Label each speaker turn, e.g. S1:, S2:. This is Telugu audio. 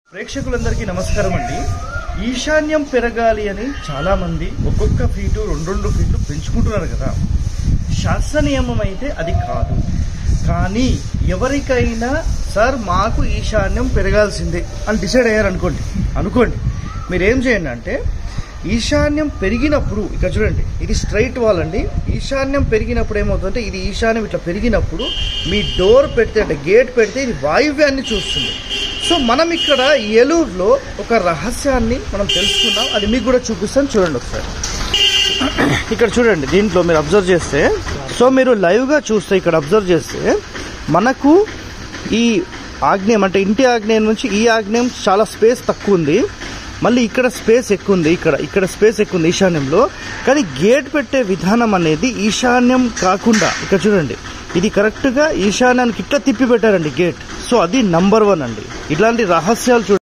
S1: ప్రేక్షకులందరికీ నమస్కారం అండి ఈశాన్యం పెరగాలి అని చాలా మంది ఒక్కొక్క ఫీటు రెండు రెండు ఫీట్లు పెంచుకుంటున్నారు కదా శాస్త్ర నియమం అయితే అది కాదు కానీ ఎవరికైనా సార్ మాకు ఈశాన్యం పెరగాల్సిందే అని డిసైడ్ అయ్యారు అనుకోండి అనుకోండి మీరు ఏం చేయండి అంటే ఈశాన్యం పెరిగినప్పుడు ఇక్కడ చూడండి ఇది స్ట్రైట్ వాల్ అండి ఈశాన్యం పెరిగినప్పుడు ఏమవుతుందంటే ఇది ఈశాన్యం ఇట్లా పెరిగినప్పుడు మీ డోర్ పెడితే అంటే గేట్ పెడితే ఇది వాయువ్యాన్ని చూస్తుంది సో మనం ఇక్కడ ఏలూరులో ఒక రహస్యాన్ని మనం తెలుసుకున్నాం అది మీకు కూడా చూపిస్తాను చూడండి ఒకసారి ఇక్కడ చూడండి దీంట్లో మీరు అబ్జర్వ్ చేస్తే సో మీరు లైవ్గా చూస్తే ఇక్కడ అబ్జర్వ్ చేస్తే మనకు ఈ ఆగ్నేయం అంటే ఇంటి ఆగ్నేయం నుంచి ఈ ఆగ్నేయం చాలా స్పేస్ తక్కువ ఉంది మళ్ళీ ఇక్కడ స్పేస్ ఎక్కువ ఉంది ఇక్కడ ఇక్కడ స్పేస్ ఎక్కువ ఉంది ఈశాన్యంలో కానీ గేట్ పెట్టే విధానం అనేది ఈశాన్యం కాకుండా ఇక్కడ చూడండి ఇది కరెక్ట్గా ఈశాన్యానికి ఇట్లా తిప్పి పెట్టారండి గేట్ సో అది నంబర్ వన్ అండి ఇట్లాంటి రహస్యాలు చూడండి